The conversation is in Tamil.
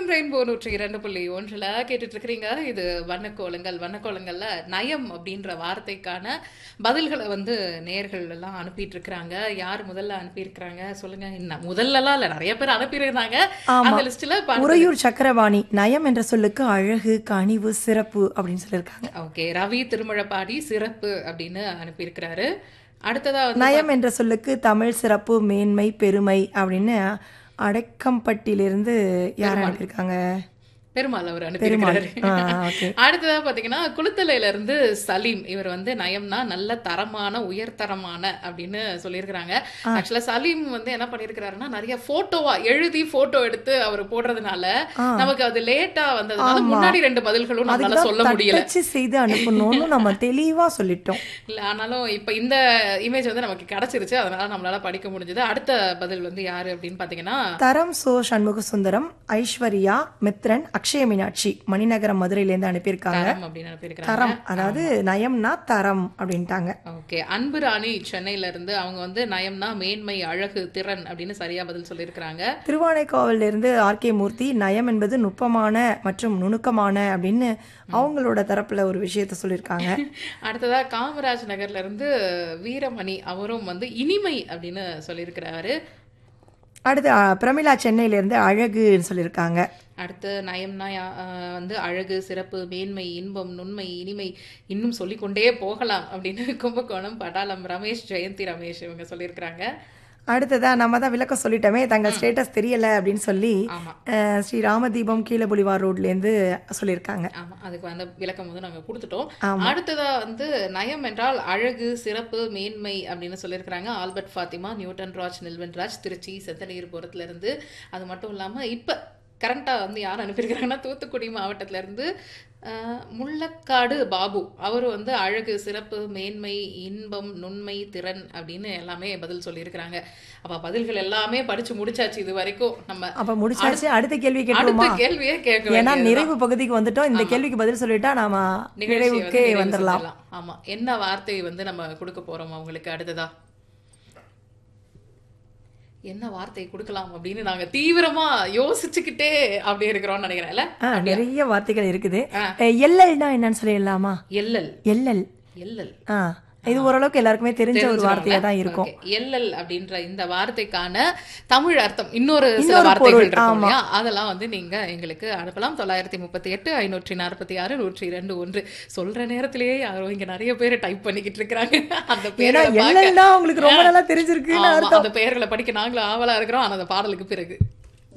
எஃப்எம் ரெயின்போ நூற்றி இரண்டு புள்ளி ஒன்றில் கேட்டுட்டு இருக்கிறீங்க இது வண்ணக்கோலங்கள் வண்ணக்கோலங்கள்ல நயம் அப்படின்ற வார்த்தைக்கான பதில்களை வந்து நேர்கள் எல்லாம் அனுப்பிட்டு இருக்கிறாங்க யார் முதல்ல அனுப்பியிருக்கிறாங்க சொல்லுங்க என்ன முதல்லலாம் இல்ல நிறைய பேர் அனுப்பியிருந்தாங்க ஆமா. அந்த லிஸ்ட்ல உறையூர் சக்கரவாணி நயம் என்ற சொல்லுக்கு அழகு கனிவு சிறப்பு அப்படின்னு சொல்லியிருக்காங்க ஓகே ரவி திருமழப்பாடி சிறப்பு அப்படின்னு அனுப்பியிருக்கிறாரு அடுத்ததா வந்து நயம் என்ற சொல்லுக்கு தமிழ் சிறப்பு மேன்மை பெருமை அப்படின்னு அடைக்கம்பட்டிலிருந்து யார் அனுப்பியிருக்காங்க பெருமாள் அவர் பெருமாள் அனுப்பியிருக்கிறாரு ஆ, ஓகே அடுத்ததா பாத்தீங்கன்னா குளுத்தலையில இருந்து சலீம் இவர் வந்து நயம்னா நல்ல தரமான உயர்தரமான அப்படின்னு சொல்லியிருக்கிறாங்க ஆக்சுவலா சலீம் வந்து என்ன பண்ணிருக்கிறாருன்னா நிறைய போட்டோவா எழுதி போட்டோ எடுத்து அவர் போடுறதுனால நமக்கு அது லேட்டா வந்ததுனால முன்னாடி ரெண்டு பதில்களும் நம்மளால சொல்ல முடியல தட்டச்சு செய்து அனுப்பணும்னு நம்ம தெளிவா சொல்லிட்டோம் இல்ல ஆனாலும் இப்ப இந்த இமேஜ் வந்து நமக்கு கிடைச்சிருச்சு அதனால நம்மளால படிக்க முடிஞ்சது அடுத்த பதில் வந்து யாரு அப்படின்னு பாத்தீங்கன்னா தரம் சோ சண்முக சுந்தரம் ஐஸ்வர்யா மித்ரன் அக்ஷய மீனாட்சி மணிநகரம் மதுரையிலேருந்து அனுப்பியிருக்காங்க தரம் அப்படின்னு அனுப்பியிருக்கிறாங்க தரம் அதாவது நயம்னா தரம் அப்படின்ட்டாங்க ஓகே அன்பு ராணி சென்னையில இருந்து அவங்க வந்து நயம்னா மேன்மை அழகு திறன் அப்படின்னு சரியா பதில் சொல்லியிருக்கிறாங்க திருவானைக்காவல்ல இருந்து ஆர்கே மூர்த்தி நயம் என்பது நுட்பமான மற்றும் நுணுக்கமான அப்படின்னு அவங்களோட தரப்புல ஒரு விஷயத்த சொல்லியிருக்காங்க அடுத்ததா காமராஜ் நகர்ல இருந்து வீரமணி அவரும் வந்து இனிமை அப்படின்னு சொல்லியிருக்கிறாரு அடுத்து அ, பிரமிளா சென்னையில இருந்து அழகுன்னு சொல்லியிருக்காங்க அடுத்து நயம்னா யா- ஆஹ் வந்து அழகு சிறப்பு மேன்மை இன்பம் நுண்மை இனிமை இன்னும் சொல்லிக்கொண்டே போகலாம் அப்படின்னு கும்பகோணம் படாலம் ரமேஷ் ஜெயந்தி ரமேஷ் இவங்க சொல்லியிருக்கிறாங்க அடுத்ததா நம்ம தான் விளக்கம் சொல்லிட்டோமே தங்கள் ஸ்டேட்டஸ் தெரியல அப்படின்னு சொல்லி ஆமா அஹ், ஸ்ரீ ராமதீபம் கீழபுலிவார் ரோட்ல இருந்து சொல்லியிருக்காங்க ஆமா அதுக்கு வந்து விளக்கம் வந்து நாங்க கொடுத்துட்டோம் அடுத்ததா வந்து நயம் என்றால் அழகு சிறப்பு மேன்மை அப்படின்னு சொல்லியிருக்கிறாங்க ஆல்பர்ட் ஃபாத்திமா நியூட்டன் ராஜ் நில்வன் ராஜ் திருச்சி செத்தநீர்புரத்துல இருந்து அது மட்டும் இல்லாம இப்ப கரண்டா வந்து யார் அனுப்பியிருக்கிறாங்கன்னா தூத்துக்குடி மாவட்டத்துல இருந்து அஹ், முள்ளக்காடு பாபு அவர் வந்து அழகு சிறப்பு மேன்மை இன்பம் நுண்மை திறன் அப்படின்னு எல்லாமே பதில் சொல்லியிருக்கிறாங்க அப்ப பதில்கள் எல்லாமே படிச்சு முடிச்சாச்சு இது வரைக்கும் நம்ம அப்ப முடிச்சாச்சு அடுத்த கேள்வி அடுத்த கேட்டுருமா கேள்வியே கேட்க ஏன்னா வேண்டியதுதான். நிறைவு பகுதிக்கு வந்துட்டோம் இந்த கேள்விக்கு பதில் சொல்லிட்டா நாம நிகழ்ச்சியை வந்து நிறைவுக்கே நிறைவு வந்துடலாம் செஞ்சிடலாம். ஆமா என்ன வார்த்தை வந்து நம்ம கொடுக்க போறோம் அவங்களுக்கு அடுத்ததா என்ன வார்த்தை கொடுக்கலாம் அப்படின்னு நாங்க தீவிரமா யோசிச்சுக்கிட்டே அப்படி இருக்கிறோம்னு நினைக்கிறேன்ல ஆ, நிறைய வார்த்தைகள் இருக்குது ஆ. அஹ், எல்லல்னா என்னன்னு சொல்லிடலாமா எல்லல் எல்லல் எல்லல் ஆ இது ஓரளவுக்கு எல்லாருக்குமே தெரிஞ்ச ஒரு வார்த்தையா தான் இருக்கும் Okay. எல்லல் அப்படின்ற இந்த வார்த்தைக்கான தமிழ் அர்த்தம் இன்னொரு சில இன்னொரு வார்த்தைகள் பொருள், இருக்கும் ஆமா. இல்லையா அதெல்லாம் வந்து நீங்க எங்களுக்கு அனுப்பலாம் தொள்ளாயிரத்தி முப்பத்தி எட்டு ஐநூற்றி நாற்பத்தி ஆறு நூற்றி இரண்டு ஒன்று சொல்ற நேரத்திலேயே யாரோ இங்க நிறைய பேர் டைப் பண்ணிக்கிட்டு இருக்கிறாங்க அந்த ஏன்னா பேரை பார்க்க எல்லல்னா உங்களுக்கு ரொம்ப நல்லா தெரிஞ்சிருக்குன்னு ஆமா, அர்த்தம் அந்த பெயர்களை படிக்க நாங்களும் ஆவலா இருக்கிறோம் ஆனா அந்த பாடலுக்கு பிறகு